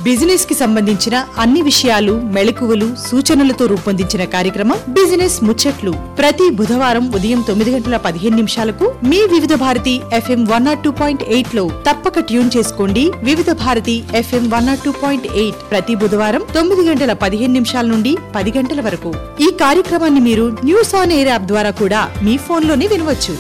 business కి సంబంధించిన అన్ని విషయాలు మెళకువలు సూచనలతో రూపొందించిన కార్యక్రమం బిజినెస్ ముచ్చట్లు ప్రతి బుధవారం ఉదయం తొమ్మిది గంటల పదిహేను నిమిషాలకు మీ Vividh Bharati FM one nought two point eight లో తప్పక ట్యూన్ చేసుకోండి Vividh Bharati FM one nought two point eight ప్రతి బుధవారం తొమ్మిది గంటల పదిహేను నిమిషాల నుండి పది గంటల వరకు ఈ కార్యక్రమాన్ని మీరు న్యూస్ ఆన్ ఎయిర్ యాప్ ద్వారా కూడా మీ ఫోన్లోనే వినవచ్చు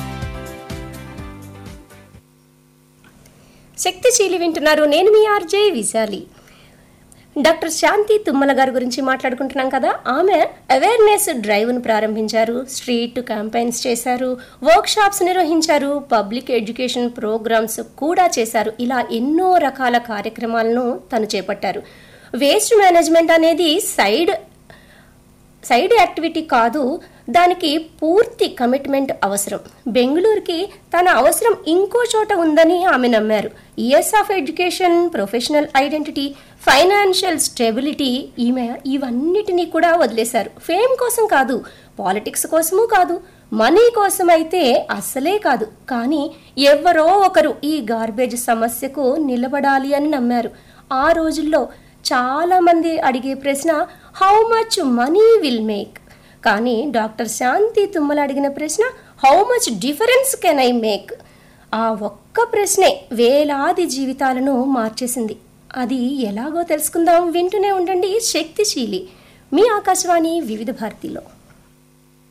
శక్తిశీలి వింటున్నారు నేను మీ ఆర్జే విశాలి డాక్టర్ శాంతి తుమ్మల గారి గురించి మాట్లాడుకుంటున్నాం కదా ఆమె అవేర్నెస్ డ్రైవ్ను ప్రారంభించారు స్ట్రీట్ క్యాంపెయిన్స్ చేశారు వర్క్ షాప్స్ నిర్వహించారు పబ్లిక్ ఎడ్యుకేషన్ ప్రోగ్రామ్స్ కూడా చేశారు ఇలా ఎన్నో రకాల కార్యక్రమాలను తను చేపట్టారు వేస్ట్ మేనేజ్మెంట్ అనేది సైడ్ సైడ్ యాక్టివిటీ కాదు దానికి పూర్తి కమిట్మెంట్ అవసరం బెంగళూరుకి తన అవసరం ఇంకో చోట ఉందని ఆమె నమ్మారు years of education professional identity financial stability ఈమె ఇవన్నిటినీ కూడా వదిలేశారు ఫేమ్ కోసం కాదు పాలిటిక్స్ కోసము కాదు మనీ కోసం అయితే అస్సలే కాదు కానీ ఎవరో ఒకరు ఈ గార్బేజ్ సమస్యకు నిలబడాలి అని నమ్మారు ఆ రోజుల్లో చాలా మంది అడిగే ప్రశ్న how much money will make కానీ డాక్టర్ శాంతి తుమ్మల అడిగిన ప్రశ్న how much difference can I make ఆ ఒక్క ప్రశ్నే వేలాది జీవితాలను మార్చేసింది అది ఎలాగో తెలుసుకుందాం వింటూనే ఉండండి శక్తిశీలి మీ ఆకాశవాణి వివిధ భారతిలో